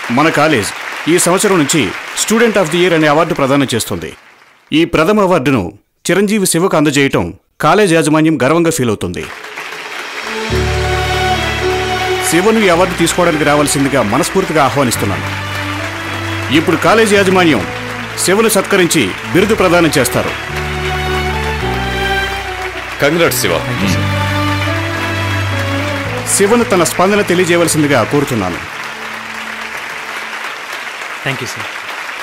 మన కాలేజ్ ఈ సంవత్సరం నుంచి స్టూడెంట్ ఆఫ్ ది ఇయర్ అనే అవార్డు ప్రదానం చేస్తుంది ఈ ప్రథమ అవార్డును చిరంజీవి శివకు అందజేయటం కాలేజ్ యాజమాన్యం గర్వంగా ఫీల్ అవుతుంది శివను ఈ అవార్డు తీసుకోవడానికి రావాల్సిందిగా మనస్ఫూర్తిగా ఆహ్వానిస్తున్నాను ఇప్పుడు కాలేజ్ యాజమాన్యం శివను సత్కరించి బిరుదు ప్రదానం చేస్తారు కంగ్రాట్స్ శివ శివను తన స్పందన తెలియజేయవలసిందిగా కోరుతున్నాను థ్యాంక్ యూ సార్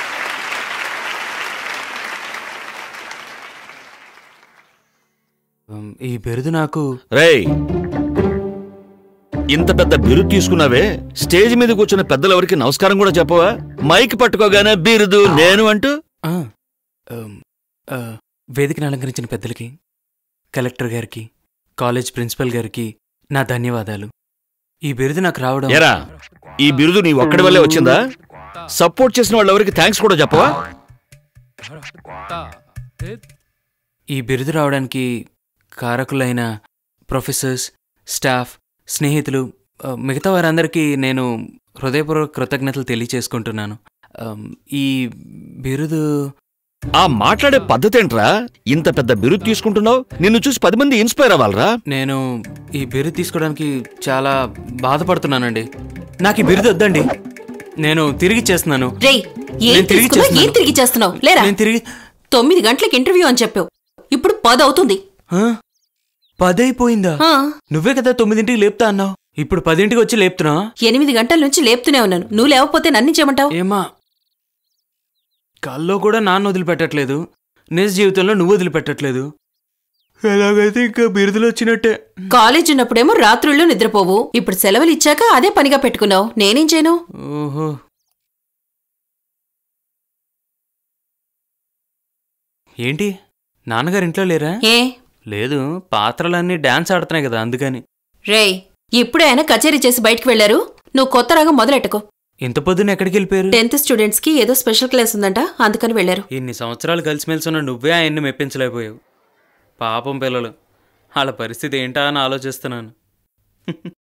ఈ బిరుదు నాకు రేయ్ ఇంత పెద్ద బిరుదు తీసుకున్నావే స్టేజ్ మీద కూర్చున్న పెద్దలెవరికి నమస్కారం కూడా చెప్పవా మైక్ పట్టుకోగానే బిరుదు నేను అంటూ ఆ, ఆమ్, ఆ, వేదికను అలంకరించిన పెద్దలకి కలెక్టర్ గారికి కాలేజ్ ప్రిన్సిపల్ గారికి నా ధన్యవాదాలు ఈ బిరుదు నాకు రావడం ఎరా ఈ బిరుదు నీ ఒక్కడి వల్లే వచ్చిందా సపోర్ట్ చేసిన వాళ్ళెవరికి థ్యాంక్స్ కూడా చెప్పవా ఈ బిరుదు రావడానికి కారకులైన ప్రొఫెసర్స్ స్టాఫ్ స్నేహితులు ఆ, మిగతా వారందరికీ నేను హృదయపూర్వక కృతజ్ఞతలు తెలియచేసుకుంటున్నాను ఆమ్, ఈ బిరుదు ఆ మాట్లాడే పద్ధతి ఏంట్రా ఇంత పెద్ద బిరుదు తీసుకుంటున్నావు నిన్ను చూసి పది మంది ఇన్స్పైర్ అవ్వాలరా నేను ఈ బిరుదు తీసుకోవడానికి చాలా బాధపడుతున్నానండి నాకు ఈ బిరుదు వద్దండి నేను తిరిగి చేస్తున్నాను రేయ్ ఏం నేను తిరిగి తీసుకున్నావు ఏం చేస్తున్నాను. తిరిగి చేస్తున్నావు లేరా నేను తిరిగి తొమ్మిది గంటలకు ఇంటర్వ్యూ అని చెప్పావు ఇప్పుడు పది అవుతుంది ఆ? పది అయిపోయిందా ఆ, నువ్వే కదా తొమ్మిదింటికి లేపుతా అన్నావు ఇప్పుడు పదింటికి వచ్చి లేపుతున్నా ఎనిమిది గంటల నుంచి లేపుతూనే ఉన్నాను నువ్వు లేవకపోతే నన్ను చేయమంటావు ఏమా కల్లో కూడా నాన్న వదిలిపెట్టట్లేదు నిజ జీవితంలో నువ్వు వదిలిపెట్టట్లేదు ఎలాగైతే ఇంకా బిరుదులు వచ్చినట్టే కాలేజ్ ఉన్నప్పుడేమో రాత్రుళ్ళు నిద్రపోవు ఇప్పుడు సెలవులు ఇచ్చాక అదే పనిగా పెట్టుకున్నావు నేనేం చేయను ఓహో ఏంటి నాన్నగారు ఇంట్లో లేరా ఏ లేదు పాత్రలన్నీ డాన్స్ ఆడుతున్నాయి కదా అందుకని రేయ్ ఇప్పుడే ఆయన కచేరీ చేసి బయటికి వెళ్లారు నువ్వు కొత్త రాగం మొదలెట్టుకో ఇంత పొద్దున్న ఎక్కడికి వెళ్ళిపోయారు టెన్త్ స్టూడెంట్స్ కి ఏదో స్పెషల్ క్లాస్ ఉందంట అందుకని వెళ్లారు ఇన్ని సంవత్సరాలు కలిసిమెలిసి ఉన్న నువ్వే ఆయన్ని మెప్పించలేకపోయావు పాపం పిల్లలు వాళ్ళ పరిస్థితి ఏంటా అని ఆలోచిస్తున్నాను